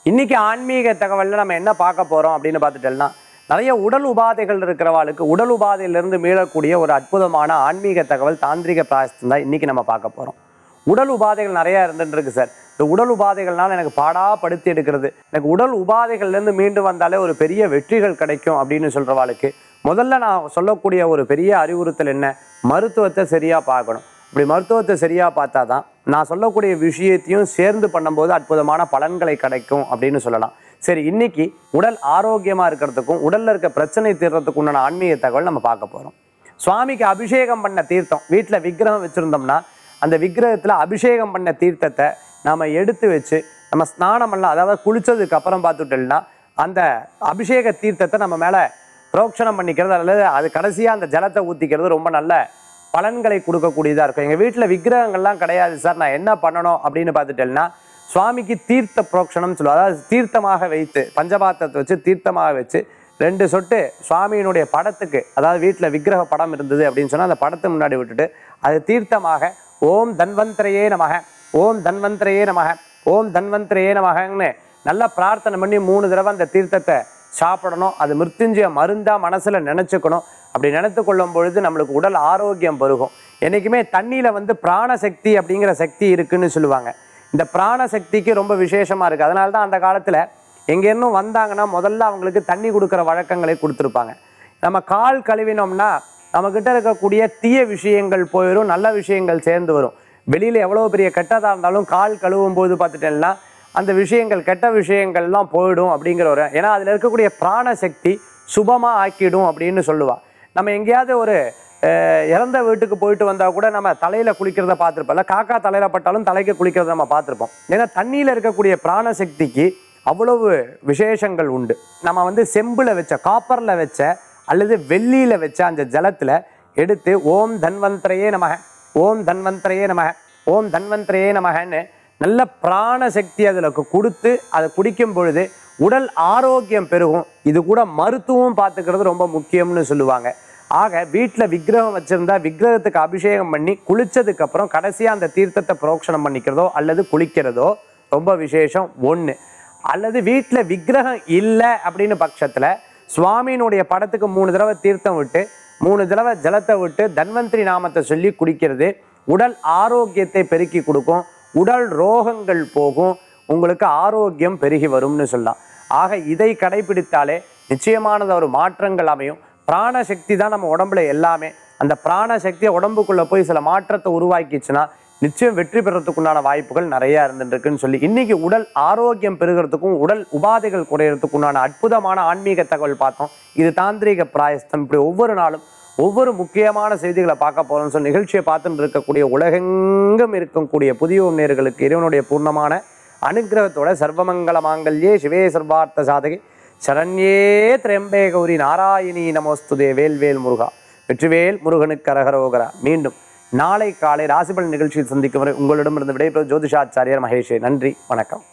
இன்னைக்கு ஆன்மீக தகவல்ல நம்ம என்ன பார்க்க போறோம் அப்படின்னு பார்த்துட்டோம்னா நிறைய உடல் உபாதைகள் இருக்கிறவாளுக்கு உடல் உபாதையிலிருந்து மீளக்கூடிய ஒரு அற்புதமான ஆன்மீக தகவல் தாந்திரிக பிராயசம் தான் இன்னைக்கு நம்ம பார்க்க போறோம் உடல் உபாதைகள் நிறைய இருந்துட்டு இருக்கு சார் இந்த உடல் உபாதைகள்னால எனக்கு பாடா படுத்தி எடுக்கிறது எனக்கு உடல் உபாதைகள்லேருந்து மீண்டு வந்தாலே ஒரு பெரிய வெற்றிகள் கிடைக்கும் அப்படின்னு சொல்றவாளுக்கு முதல்ல நான் சொல்லக்கூடிய ஒரு பெரிய அறிவுறுத்தல் என்ன மருத்துவத்தை சரியா பார்க்கணும் இப்படி மருத்துவத்தை சரியா பார்த்தா தான் நான் சொல்லக்கூடிய விஷயத்தையும் சேர்ந்து பண்ணும்போது அற்புதமான பலன்களை கிடைக்கும் அப்படின்னு சொல்லலாம் சரி இன்னைக்கு உடல் ஆரோக்கியமா இருக்கிறதுக்கும் உடல்ல இருக்க பிரச்சனை தீர்றதுக்கு உண்டான ஆன்மீக தகவல் நம்ம பார்க்க போறோம் சுவாமிக்கு அபிஷேகம் பண்ண தீர்த்தம் வீட்டில் விக்கிரகம் வச்சிருந்தோம்னா அந்த விக்கிரகத்தில் அபிஷேகம் பண்ண தீர்த்தத்தை நாம எடுத்து வச்சு நம்ம ஸ்நானம் பண்ணலாம் அதாவது குளிச்சதுக்கு அப்புறம் பார்த்துட்டோம்னா அந்த அபிஷேக தீர்த்தத்தை நம்ம மேலே புரோக்ஷனம் பண்ணிக்கிறது அல்லது அது கடைசியாக அந்த ஜலத்தை ஊற்றிக்கிறது ரொம்ப நல்ல பலன்களை கொடுக்கக்கூடியதாக இருக்கும் எங்கள் வீட்டில் விக்கிரகங்கள்லாம் கிடையாது சார் நான் என்ன பண்ணணும் அப்படின்னு பார்த்துட்டேன்னா சுவாமிக்கு தீர்த்த புரோக்ஷனம் சொல்லுவோம் அதாவது தீர்த்தமாக வைத்து பஞ்சபாத்திரத்தை வச்சு தீர்த்தமாக வச்சு ரெண்டு சொட்டு சுவாமியினுடைய படத்துக்கு அதாவது வீட்டில் விக்கிரக படம் இருந்தது அப்படின்னு சொன்னால் அந்த படத்தை முன்னாடி விட்டுட்டு அது தீர்த்தமாக ஓம் தன்வந்திரையே நமக ஓம் தன்வந்திரையே நமக ஓம் தன்வந்திரையே நமகன்னு நல்லா பிரார்த்தனை பண்ணி மூணு தடவை அந்த தீர்த்தத்தை சாப்பிடணும் அது மிருத்யுஞ்சய மருந்தா மனசுல நினைச்சுக்கணும் அப்படி நினைத்து கொள்ளும் பொழுது நம்மளுக்கு உடல் ஆரோக்கியம் பெருகும் என்னைக்குமே தண்ணியில வந்து பிராணசக்தி அப்படிங்கிற சக்தி இருக்குன்னு சொல்லுவாங்க இந்த பிராணசக்திக்கு ரொம்ப விசேஷமா இருக்கு அதனால தான் அந்த காலத்துல எங்கேருந்தும் வந்தாங்கன்னா முதல்ல அவங்களுக்கு தண்ணி கொடுக்குற வழக்கங்களை கொடுத்துருப்பாங்க நம்ம கால் கழுவினோம்னா நம்மக்கிட்ட இருக்கக்கூடிய தீய விஷயங்கள் போயிடும் நல்ல விஷயங்கள் சேர்ந்து வரும் வெளியில எவ்வளோ பெரிய கெட்டதாக இருந்தாலும் கால் கழுவும் போது பார்த்துட்டேன்னா அந்த விஷயங்கள் கெட்ட விஷயங்கள்லாம் போயிடும் அப்படிங்கிற ஒரு ஏன்னா அதில் இருக்கக்கூடிய பிராணசக்தி சுபமாக ஆக்கிடும் அப்படின்னு சொல்லுவா நம்ம எங்கேயாவது ஒரு அஹ், இறந்த வீட்டுக்கு போயிட்டு வந்தால் கூட நம்ம தலையில் குளிக்கிறத பார்த்துருப்போம்ல காக்கா தலையில் பட்டாலும் தலைக்கு குளிக்கிறத நம்ம பார்த்துருப்போம் ஏன்னா தண்ணியில் இருக்கக்கூடிய பிராணசக்திக்கு அவ்வளவு விசேஷங்கள் உண்டு நம்ம வந்து செம்பில் வச்ச காப்பரில் வச்ச அல்லது வெள்ளியில் வச்ச அந்த ஜலத்தில் எடுத்து ஓம் தன்வந்திரையே நமக ஓம் தன்வந்திரையே நமக ஓம் தன்வந்திரையே நமகன்னு நல்ல பிராண சக்தி அதில் கொடுத்து அதை குடிக்கும் பொழுது உடல் ஆரோக்கியம் பெருகும் இது கூட மருத்துவம் பார்த்துக்கிறது ரொம்ப முக்கியம்னு சொல்லுவாங்க ஆக வீட்டில் விக்கிரகம் வச்சிருந்தா விக்கிரகத்துக்கு அபிஷேகம் பண்ணி குளிச்சதுக்கு அப்புறம் கடைசியாக அந்த தீர்த்தத்தை புரோக்ஷனம் பண்ணிக்கிறதோ அல்லது குளிக்கிறதோ ரொம்ப விசேஷம் ஒன்று அல்லது வீட்டில் விக்கிரகம் இல்லை அப்படின்னு பட்சத்தில் சுவாமியினுடைய படத்துக்கு மூணு தடவை தீர்த்தம் விட்டு மூணு தடவை ஜலத்தை விட்டு தன்வந்திரி நாமத்தை சொல்லி குடிக்கிறது உடல் ஆரோக்கியத்தை பெருக்கி கொடுக்கும் உடல் ரோகங்கள் போகும் உங்களுக்கு ஆரோக்கியம் பெருகி வரும்னு சொல்லலாம் ஆக இதை கடைபிடித்தாலே நிச்சயமானது ஒரு மாற்றங்கள் அமையும் பிராணசக்தி தான் நம்ம உடம்புல எல்லாமே அந்த பிராணசக்தியை உடம்புக்குள்ள போய் சில மாற்றத்தை உருவாக்கிச்சுன்னா நிச்சயம் வெற்றி பெறத்துக்குண்டான வாய்ப்புகள் நிறைய இருந்துட்டு இருக்குன்னு சொல்லி இன்னைக்கு உடல் ஆரோக்கியம் பெறுகிறதுக்கும் உடல் உபாதைகள் குறையறதுக்குண்டான அற்புதமான ஆன்மீக தகவல் பார்த்தோம் இது தாந்திரீக பிராயஸ்தம் இப்படி ஒவ்வொரு நாளும் ஒவ்வொரு முக்கியமான செய்திகளை பார்க்க போறோம்னு சொல்லி நிகழ்ச்சியை பார்த்துட்டு இருக்கக்கூடிய உலகெங்கும் இருக்கக்கூடிய புதிய நேர்களுக்கு இறைவனுடைய பூர்ணமான அனுகிரகத்தோட சர்வமங்கல மாங்கல்யே சிவே சர்வார்த்த சாதகி சரண்யே திரம்பே கௌரி நாராயணி நமோஸ்துதே வேல்வேல் முருகா வெற்றிவேல் முருகனுக்கு அரகரோகரா மீண்டும் நாளை காலை ராசிபலன் நிகழ்ச்சியில் சந்திக்கும் வரை உங்களிடமிருந்து விடைபெறும் ஜோதிஷாச்சாரியர் மகேஷே நன்றி வணக்கம்